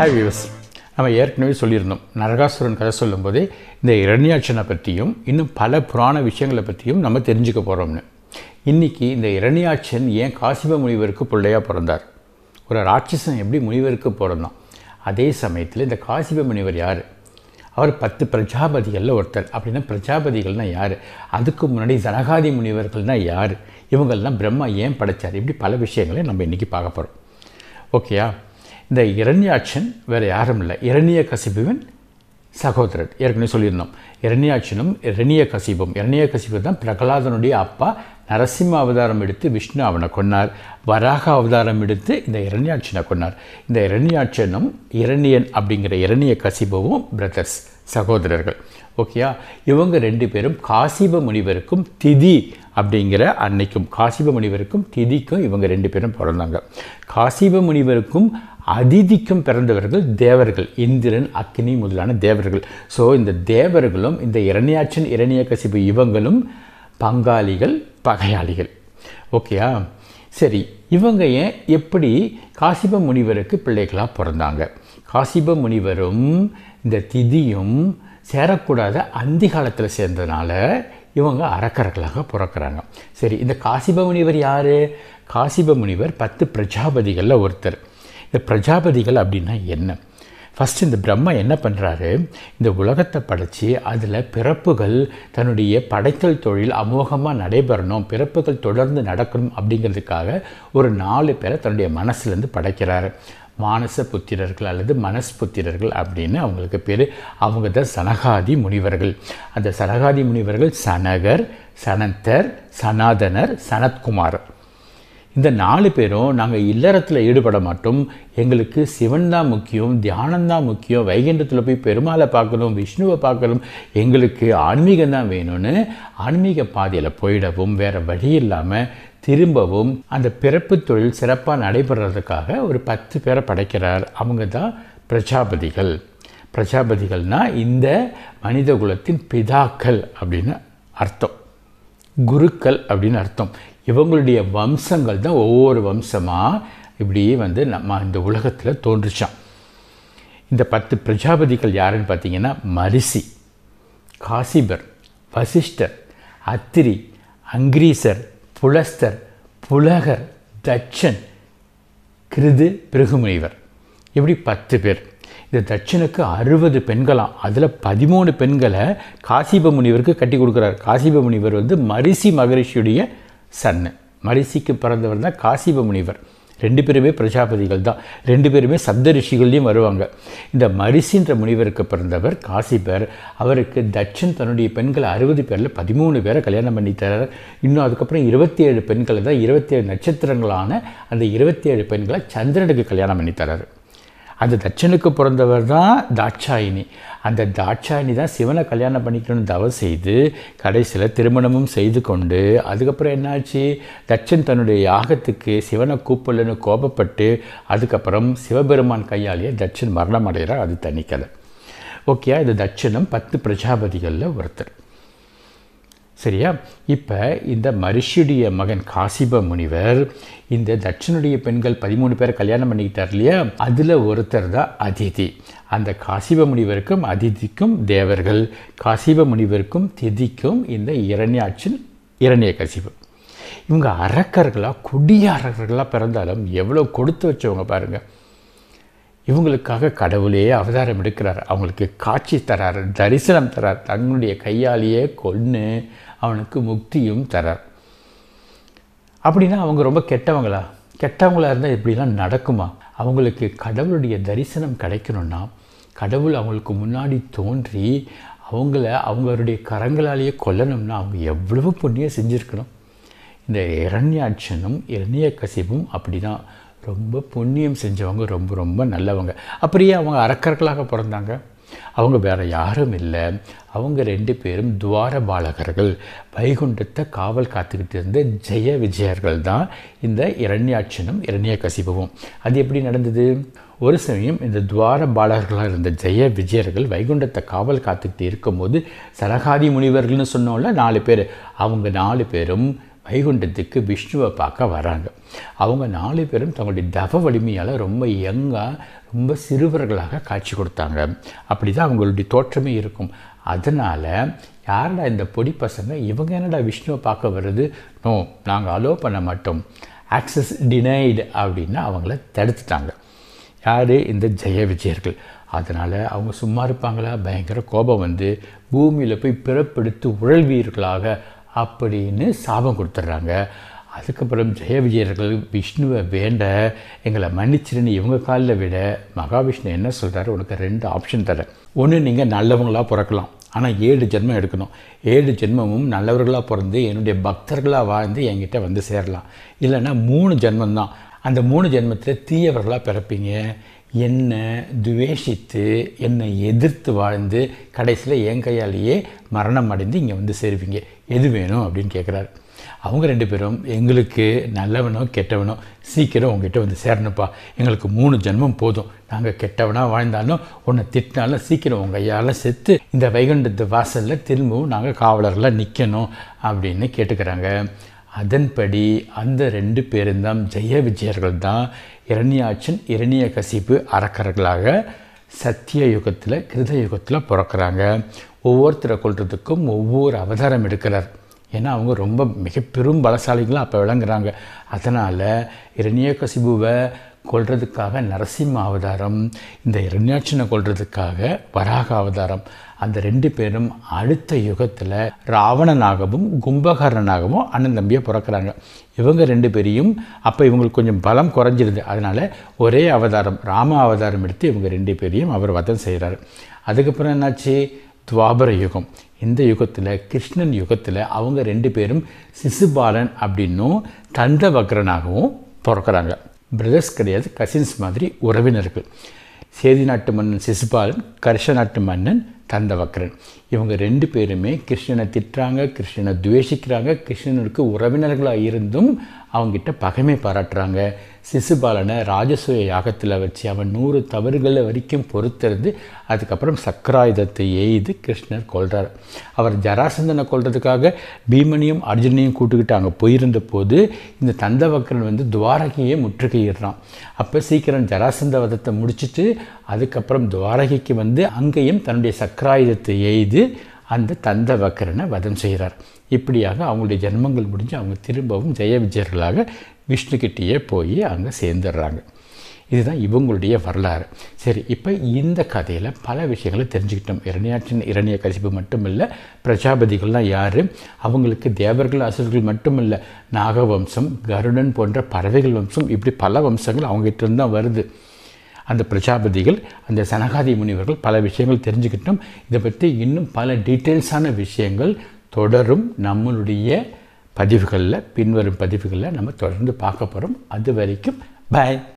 hi views நம்ம ஏற்கனவே சொல்லியிருந்தோம் நரகாசுரன் கதை சொல்லும்போதே இந்த இரண்யாட்சனை பற்றியும் இன்னும் பல புராண விஷயங்களை பற்றியும் நம்ம தெரிஞ்சுக்க போகிறோம்னு இன்றைக்கி இந்த இரண்யாட்சன் ஏன் காசிப முனிவருக்கு பிள்ளையாக பிறந்தார் ஒரு ராட்சசன் எப்படி முனிவருக்கு பிறந்தான் அதே சமயத்தில் இந்த காசிப முனிவர் யார் அவர் பத்து பிரஜாபதிகளில் ஒருத்தர் அப்படின்னா பிரஜாபதிகள்னால் யார் அதுக்கு முன்னாடி ஜனகாதி முனிவர்கள்னால் யார் இவங்கெல்லாம் பிரம்மா ஏன் படைச்சார் இப்படி பல விஷயங்களை நம்ம இன்றைக்கி பார்க்க போகிறோம் ஓகேயா இந்த இரண்யாட்சன் வேறு யாரும் இல்லை இரணிய கசிபுவின் சகோதரர் ஏற்கனவே சொல்லியிருந்தோம் இரண்யாட்சனும் இரணிய கசிபும் இரணிய கசிபு தான் பிரகலாதனுடைய அப்பா நரசிம்ம அவதாரம் எடுத்து விஷ்ணு அவனை கொன்னார் வராக அவதாரம் எடுத்து இந்த இரண்யாட்சனை கொன்னார் இந்த இரண்யாட்சனும் இரணியன் அப்படிங்கிற இரணிய கசிபுவும் பிரதர்ஸ் சகோதரர்கள் ஓகேயா இவங்க ரெண்டு பேரும் காசிப முனிவருக்கும் திதி அப்படிங்கிற அன்னைக்கும் காசிப முனிவருக்கும் திதிக்கும் இவங்க ரெண்டு பேரும் பிறந்தாங்க காசிப முனிவருக்கும் அதிதிக்கும் பிறந்தவர்கள் தேவர்கள் இந்திரன் அக்னி முதலான தேவர்கள் ஸோ இந்த தேவர்களும் இந்த இரணியாட்சன் இரணிய கசிபு இவங்களும் பங்காளிகள் பகையாளிகள் ஓகேயா சரி இவங்க ஏன் எப்படி காசிப முனிவருக்கு பிள்ளைகளாக பிறந்தாங்க காசிப முனிவரும் இந்த திதியும் சேரக்கூடாத அந்தி காலத்தில் சேர்ந்ததுனால இவங்க அரக்கர்களாக பிறக்கிறாங்க சரி இந்த காசிப முனிவர் யார் காசிப முனிவர் பத்து பிரஜாபதிகளில் ஒருத்தர் இந்த பிரஜாபதிகள் அப்படின்னா என்ன ஃபஸ்ட்டு இந்த பிரம்மா என்ன பண்ணுறாரு இந்த உலகத்தை படைச்சி அதில் பிறப்புகள் தன்னுடைய படைத்தல் தொழில் அமோகமாக நடைபெறணும் பிறப்புகள் தொடர்ந்து நடக்கணும் அப்படிங்கிறதுக்காக ஒரு நாலு பேரை தன்னுடைய மனசுலேருந்து படைக்கிறாரு மானச புத்திரர்கள் அல்லது மனஸ்புத்திரர்கள் அப்படின்னு அவங்களுக்கு பேர் அவங்க தான் சனகாதி முனிவர்கள் அந்த சனகாதி முனிவர்கள் சனகர் சனந்தர் சனாதனர் சனத்குமார் இந்த நாலு பேரும் நாங்கள் இல்லறத்தில் ஈடுபட மாட்டோம் எங்களுக்கு சிவன் தான் முக்கியம் தியானம்தான் முக்கியம் வைகுண்டத்தில் போய் பெருமாளை பார்க்கணும் விஷ்ணுவை பார்க்கணும் எங்களுக்கு ஆன்மீகம் தான் வேணும்னு ஆன்மீக பாதையில் போயிடவும் வேறு வழி இல்லாமல் திரும்பவும் அந்த பிறப்பு தொழில் சிறப்பாக நடைபெறதுக்காக ஒரு பத்து பேரை படைக்கிறார் அவங்க தான் பிரஜாபதிகள் பிரஜாபதிகள்னால் இந்த மனித குலத்தின் பிதாக்கள் அப்படின்னு அர்த்தம் குருக்கள் அப்படின்னு அர்த்தம் இவங்களுடைய வம்சங்கள் தான் ஒவ்வொரு வம்சமாக இப்படியே வந்து நம்ம இந்த உலகத்தில் தோன்றுச்சான் இந்த பத்து பிரஜாபதிகள் யாருன்னு பார்த்தீங்கன்னா மரிசி காசிபர் வசிஷ்டர் அத்திரி அங்கிரீசர் புலஸ்தர் புலகர் தட்சன் கிருது பிருகுமுனிவர் இப்படி பத்து பேர் இந்த தட்சனுக்கு அறுபது பெண்களாம் அதில் பதிமூணு பெண்களை காசிப முனிவருக்கு கட்டி கொடுக்குறார் காசிப முனிவர் வந்து மரிசி மகரிஷியுடைய சன்னு மரிசிக்கு பிறந்தவர் தான் காசிப முனிவர் ரெண்டு பேருமே பிரஜாபதிகள் தான் ரெண்டு பேருமே சப்த ரிஷிகள்லையும் வருவாங்க இந்த மரிசின்ற முனிவருக்கு பிறந்தவர் காசிபர் அவருக்கு தட்சன் தன்னுடைய பெண்கள் அறுபது பேரில் பதிமூணு பேரை கல்யாணம் பண்ணி தரார் இன்னும் அதுக்கப்புறம் இருபத்தி ஏழு பெண்களை தான் இருபத்தி ஏழு நட்சத்திரங்களான அந்த இருபத்தி ஏழு பெண்களை சந்திரனுக்கு கல்யாணம் பண்ணி தராரு அந்த தட்சனுக்கு பிறந்தவர் தான் தாட்சாயினி அந்த தாட்சாயினி தான் சிவனை கல்யாணம் பண்ணிக்கணும்னு தவம் செய்து கடைசியில் திருமணமும் செய்து கொண்டு அதுக்கப்புறம் என்னாச்சு தட்சன் தன்னுடைய யாகத்துக்கு சிவனை கூப்பிடலன்னு கோபப்பட்டு அதுக்கப்புறம் சிவபெருமான் கையாலேயே தட்சன் மரணம் அடைகிறார் அது தனிக்கதை ஓகே இது தட்சணம் பத்து பிரஜாபதிகளில் ஒருத்தர் சரியா இப்போ இந்த மரிஷியுடைய மகன் காசிப முனிவர் இந்த தட்சனுடைய பெண்கள் பதிமூணு பேரை கல்யாணம் பண்ணிக்கிட்டார் இல்லையா அதில் ஒருத்தர் தான் அதிதி அந்த காசிப முனிவருக்கும் அதிதிக்கும் தேவர்கள் காசிப முனிவருக்கும் திதிக்கும் இந்த இரண்யாட்சன் இரணிய கசிபு இவங்க அரக்கர்களாக கொடிய அரக்கர்களாக பிறந்தாலும் எவ்வளோ கொடுத்து வச்சவங்க பாருங்கள் இவங்களுக்காக கடவுளே அவதாரம் எடுக்கிறார் அவங்களுக்கு காட்சி தரார் தரிசனம் தரார் தன்னுடைய கையாலேயே கொன்று அவனுக்கு முக்தியும் தரார் அப்படின்னா அவங்க ரொம்ப கெட்டவங்களா கெட்டவங்களாக இருந்தால் இப்படிலாம் நடக்குமா அவங்களுக்கு கடவுளுடைய தரிசனம் கிடைக்கணும்னா கடவுள் அவங்களுக்கு முன்னாடி தோன்றி அவங்கள அவங்களுடைய கரங்களாலேயே கொல்லணும்னா அவங்க எவ்வளவு புண்ணியம் செஞ்சுருக்கணும் இந்த இரண்யாட்சனும் இரணிய கசிபும் அப்படி தான் ரொம்ப புண்ணியம் செஞ்சவங்க ரொம்ப ரொம்ப நல்லவங்க அப்படியே அவங்க அரக்கர்களாக பிறந்தாங்க அவங்க வேறு யாரும் இல்லை அவங்க ரெண்டு பேரும் துவார பாலகர்கள் வைகுண்டத்தை காவல் காத்துக்கிட்டு இருந்த ஜெய விஜயர்கள் தான் இந்த இரண்யாட்சனும் இரண்ய கசிபவும் அது எப்படி நடந்தது ஒரு சமயம் இந்த துவார பாலகர்களாக இருந்த ஜெய விஜயர்கள் வைகுண்டத்தை காவல் காத்துக்கிட்டு இருக்கும்போது சரகாதி முனிவர்கள்னு சொன்னோம்ல நாலு பேர் அவங்க நாலு பேரும் வைகுண்டத்துக்கு விஷ்ணுவை பார்க்க வராங்க அவங்க நாலு பேரும் தங்களுடைய தவ வலிமையால் ரொம்ப யங்காக ரொம்ப சிறுவர்களாக காட்சி கொடுத்தாங்க அப்படி தான் அவங்களுடைய தோற்றமே இருக்கும் அதனால் யாரடா இந்த பொடி பசங்க இவங்க என்னடா விஷ்ணுவை பார்க்க வருது நோ நாங்கள் அலோவ் பண்ண மாட்டோம் ஆக்சஸ் டினைடு அப்படின்னு அவங்கள தடுத்துட்டாங்க யார் இந்த ஜெய விஜயர்கள் அதனால் அவங்க சும்மா இருப்பாங்களா பயங்கர கோபம் வந்து பூமியில் போய் பிறப்பெடுத்து உழல்வீர்களாக அப்படின்னு சாபம் கொடுத்துட்றாங்க அதுக்கப்புறம் ஜெய விஜயர்கள் விஷ்ணுவை வேண்ட எங்களை மன்னிச்சிருன்னு இவங்க காலில் விட மகாவிஷ்ணு என்ன சொல்கிறாரு உனக்கு ரெண்டு ஆப்ஷன் தரேன் ஒன்று நீங்கள் நல்லவங்களாக பிறக்கலாம் ஆனால் ஏழு ஜென்மம் எடுக்கணும் ஏழு ஜென்மமும் நல்லவர்களாக பிறந்து என்னுடைய பக்தர்களாக வாழ்ந்து என்கிட்ட வந்து சேரலாம் இல்லைன்னா மூணு ஜென்மம்தான் அந்த மூணு ஜென்மத்தில் தீயவர்களாக பிறப்பீங்க என்னை துவேஷித்து என்னை எதிர்த்து வாழ்ந்து கடைசியில் என் கையாலேயே மரணம் அடைந்து இங்கே வந்து சேருவீங்க எது வேணும் அப்படின்னு கேட்குறாரு அவங்க ரெண்டு பேரும் எங்களுக்கு நல்லவனோ கெட்டவனோ சீக்கிரம் உங்ககிட்ட வந்து சேரணுப்பா எங்களுக்கு மூணு ஜென்மம் போதும் நாங்கள் கெட்டவனாக வாழ்ந்தாலும் உன்னை திட்டினாலும் சீக்கிரம் உங்கள் கையால் செத்து இந்த வைகுண்டத்து வாசலில் திரும்பவும் நாங்கள் காவலர்களாக நிற்கணும் அப்படின்னு கேட்டுக்கிறாங்க அதன்படி அந்த ரெண்டு பேரும் தான் ஜெய விஜயர்கள் தான் இரணியாச்சன் இரணிய கசிப்பு அறக்கர்களாக சத்திய யுகத்தில் கிருத யுகத்தில் பிறக்கிறாங்க ஒவ்வொருத்தரை கொள்றதுக்கும் ஒவ்வொரு அவதாரம் எடுக்கிறார் ஏன்னா அவங்க ரொம்ப மிக பெரும் பலசாலிகளாக அப்போ விளங்குறாங்க அதனால் இரணிய கசிபுவை கொள்றதுக்காக நரசிம்ம அவதாரம் இந்த இரண்யாட்சனை கொள்றதுக்காக வராக அவதாரம் அந்த ரெண்டு பேரும் அடுத்த யுகத்தில் ராவணனாகவும் கும்பகர்ணனாகவும் அண்ணன் தம்பியை பிறக்கிறாங்க இவங்க ரெண்டு பேரையும் அப்போ இவங்களுக்கு கொஞ்சம் பலம் குறைஞ்சிருது அதனால் ஒரே அவதாரம் ராம அவதாரம் எடுத்து இவங்க ரெண்டு பேரையும் அவர் வதம் செய்கிறார் அதுக்கப்புறம் என்னாச்சு துவாபர யுகம் இந்த யுகத்தில் கிருஷ்ணன் யுகத்தில் அவங்க ரெண்டு பேரும் சிசுபாலன் அப்படின்னும் தந்தவக்ரனாகவும் பிறக்கிறாங்க பிரதர்ஸ் கிடையாது கசின்ஸ் மாதிரி உறவினர்கள் சேதி நாட்டு மன்னன் சிசுபாலன் கர்ஷ நாட்டு மன்னன் தந்தவக்ரன் இவங்க ரெண்டு பேருமே கிருஷ்ணனை திட்டுறாங்க கிருஷ்ணனை துவேஷிக்கிறாங்க கிருஷ்ணனுக்கு உறவினர்களாக இருந்தும் அவங்ககிட்ட பகைமை பாராட்டுறாங்க சிசுபாலனை ராஜசூய யாகத்தில் வச்சு அவன் நூறு தவறுகளை வரைக்கும் பொறுத்திருந்து அதுக்கப்புறம் சக்கராயுதத்தை எய்து கிருஷ்ணர் கொள்கிறார் அவர் ஜராசந்தனை கொள்றதுக்காக பீமனையும் அர்ஜுனையும் கூட்டுக்கிட்டு அங்கே போயிருந்த போது இந்த தந்தவக்கரன் வந்து துவாரகையை முற்றுகையிடுறான் அப்போ சீக்கிரம் ஜராசந்த வதத்தை முடிச்சுட்டு அதுக்கப்புறம் துவாரகைக்கு வந்து அங்கேயும் தன்னுடைய சக்கராயுதத்தை எய்து அந்த தந்தவக்கரனை வதம் செய்கிறார் இப்படியாக அவங்களுடைய ஜென்மங்கள் முடிஞ்சு அவங்க திரும்பவும் ஜெய விஜயர்களாக விஷ்ணுக்கிட்டேயே போய் அங்கே சேர்ந்துடுறாங்க இதுதான் இவங்களுடைய வரலாறு சரி இப்போ இந்த கதையில் பல விஷயங்களை தெரிஞ்சுக்கிட்டோம் இரணியாற்றின் இரணிய கசிப்பு மட்டுமில்லை பிரஜாபதிகள்லாம் யார் அவங்களுக்கு தேவர்கள் அசுரர்கள் மட்டுமில்லை நாகவம்சம் கருடன் போன்ற பறவைகள் வம்சம் இப்படி பல வம்சங்கள் அவங்ககிட்ட இருந்து தான் வருது அந்த பிரஜாபதிகள் அந்த சனகாதி முனிவர்கள் பல விஷயங்கள் தெரிஞ்சுக்கிட்டோம் இதை பற்றி இன்னும் பல டீட்டெயில்ஸான விஷயங்கள் தொடரும் நம்மளுடைய பதிவுகளில் பின்வரும் பதிவுகளில் நம்ம தொடர்ந்து பார்க்க போகிறோம் அது வரைக்கும் பாய்